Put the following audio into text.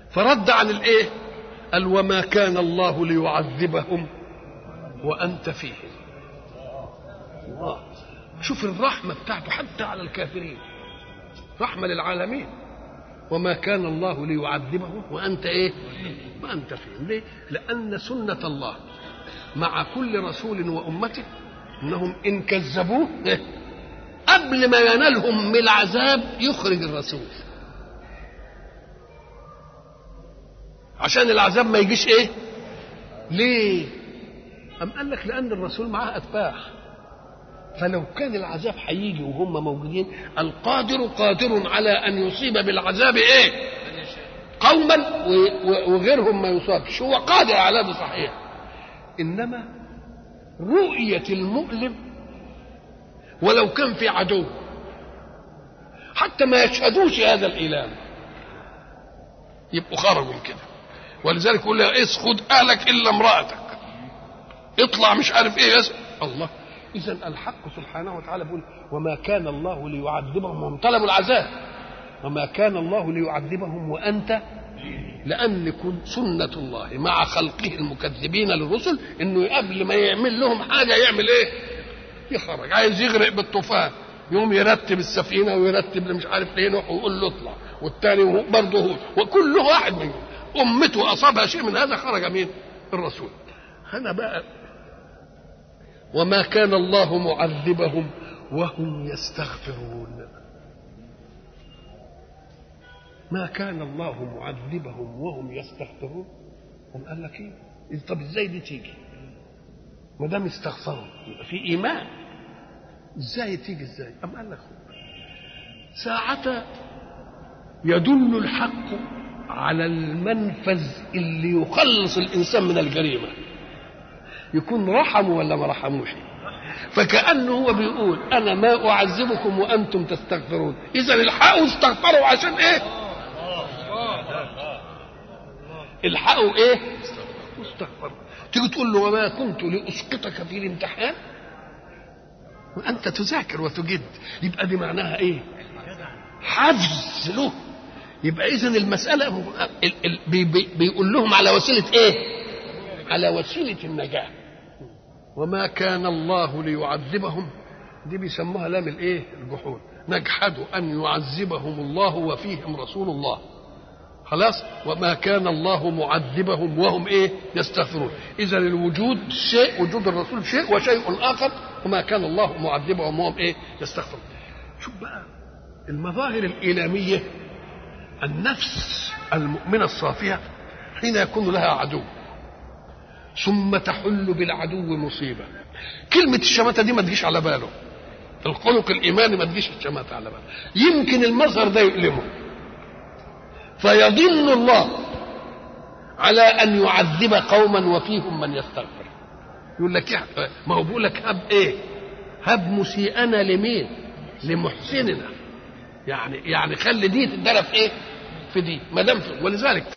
فرد عن الايه قال وما كان الله ليعذبهم وانت فيهم الله شوف الرحمه بتاعته حتى على الكافرين رحمه للعالمين وما كان الله ليعذبهم وانت ايه وانت فيهم ليه لان سنه الله مع كل رسول وامته انهم ان كذبوه قبل ما ينالهم من العذاب يخرج الرسول عشان العذاب ما يجيش ايه ليه أم قال لك لأن الرسول معاه أتباع فلو كان العذاب هيجي وهم موجودين القادر قادر على أن يصيب بالعذاب إيه قوما وغيرهم ما يصابش هو قادر على ده صحيح إنما رؤية المؤلم ولو كان في عدو حتى ما يشهدوش هذا الإيلام يبقوا خرجوا من كده ولذلك يقول لها اسخد اهلك الا امراتك اطلع مش عارف ايه يس الله اذا الحق سبحانه وتعالى بيقول وما كان الله ليعذبهم وهم طلبوا العذاب وما كان الله ليعذبهم وانت لان يكون سنه الله مع خلقه المكذبين للرسل انه قبل ما يعمل لهم حاجه يعمل ايه يخرج عايز يغرق بالطوفان يوم يرتب السفينه ويرتب مش عارف ايه نوح ويقول له اطلع والثاني برضه هو وكل واحد منهم امته اصابها شيء من هذا خرج مين الرسول هنا بقى وما كان الله معذبهم وهم يستغفرون ما كان الله معذبهم وهم يستغفرون هم قال لك ايه طب ازاي دي تيجي ما دام استغفروا يبقى في ايمان ازاي تيجي ازاي ام قال لك ساعة يدل الحق على المنفذ اللي يخلص الانسان من الجريمه يكون رحمه ولا ما رحموش فكانه هو بيقول انا ما اعذبكم وانتم تستغفرون اذا الحقوا استغفروا عشان ايه الحقوا ايه استغفروا تيجي تقول له وما كنت لاسقطك في الامتحان وانت تذاكر وتجد يبقى دي معناها ايه حفز له يبقى اذا المساله بيقول لهم على وسيله ايه على وسيله النجاه وما كان الله ليعذبهم دي بيسموها لام الايه الجحود نجحد ان يعذبهم الله وفيهم رسول الله خلاص وما كان الله معذبهم وهم ايه يستغفرون اذا الوجود شيء وجود الرسول شيء وشيء اخر وما كان الله معذبهم وهم ايه يستغفرون شوف بقى المظاهر الايلاميه النفس المؤمنة الصافية حين يكون لها عدو ثم تحل بالعدو مصيبة كلمة الشماتة دي ما تجيش على باله الخلق الإيماني ما تجيش الشماتة على باله يمكن المظهر ده يؤلمه فيظن الله على أن يعذب قوما وفيهم من يستغفر يقول لك ما هو بيقول لك هب ايه هب مسيئنا لمين لمحسننا يعني يعني خلي دي تدرى في ايه في دي ما دام ولذلك